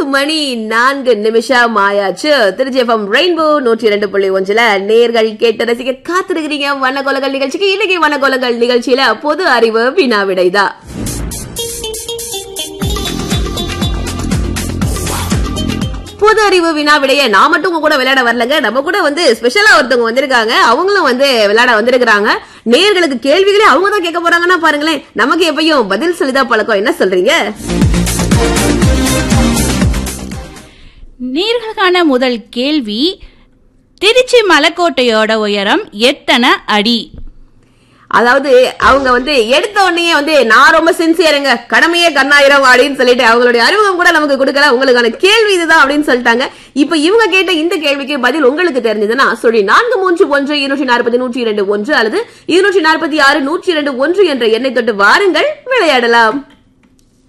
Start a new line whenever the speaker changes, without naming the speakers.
மணி நான்கு நிமிஷம் ஆயாச்சு திருச்சிஎஃப்எம் ரெயின்போ நூற்றி இரண்டு புள்ளி ஒன்றுல நேர்கள் கேட்டு ரசிக்க காத்திருக்கிறீங்க வண்ணகோலங்கள் நிகழ்ச்சிக்கு இன்னைக்கு வண்ணகோலங்கள் நிகழ்ச்சியில பொது அறிவு வினா விடைதான் பொது அறிவு வினா விடைய நான் மட்டும் உங்க கூட விளையாட வரலங்க நம்ம கூட வந்து ஸ்பெஷலா ஒருத்தவங்க வந்திருக்காங்க அவங்களும் வந்து விளையாட வந்திருக்காங்க நேர்களுக்கு கேள்விகளே அவங்க தான் கேட்க போறாங்கன்னா பாருங்களேன் நமக்கு எப்பயும் பதில் சொல்லிதான் பழக்கம் என்ன சொல்றீங்க
நீர்களுக்கான முதல் கேள்வி திருச்சி மலைக்கோட்டையோட உயரம் எத்தனை அடி
அதாவது அவங்க வந்து எடுத்த உடனே வந்து நான் ரொம்ப சின்சியருங்க கடமையே கண்ணாயிரம் அப்படின்னு சொல்லிட்டு அவங்களுடைய அறிமுகம் கூட நமக்கு கொடுக்கல உங்களுக்கான கேள்வி இதுதான் அப்படின்னு சொல்லிட்டாங்க இப்ப இவங்க கேட்ட இந்த கேள்விக்கு பதில் உங்களுக்கு தெரிஞ்சதுன்னா சொல்லி நான்கு மூன்று ஒன்று இருநூற்றி நாற்பது நூற்றி இரண்டு ஒன்று அல்லது இருநூற்றி நாற்பத்தி ஆறு நூற்றி இரண்டு ஒன்று என்ற எண்ணை தொட்டு வாருங்கள் விளையாடலாம்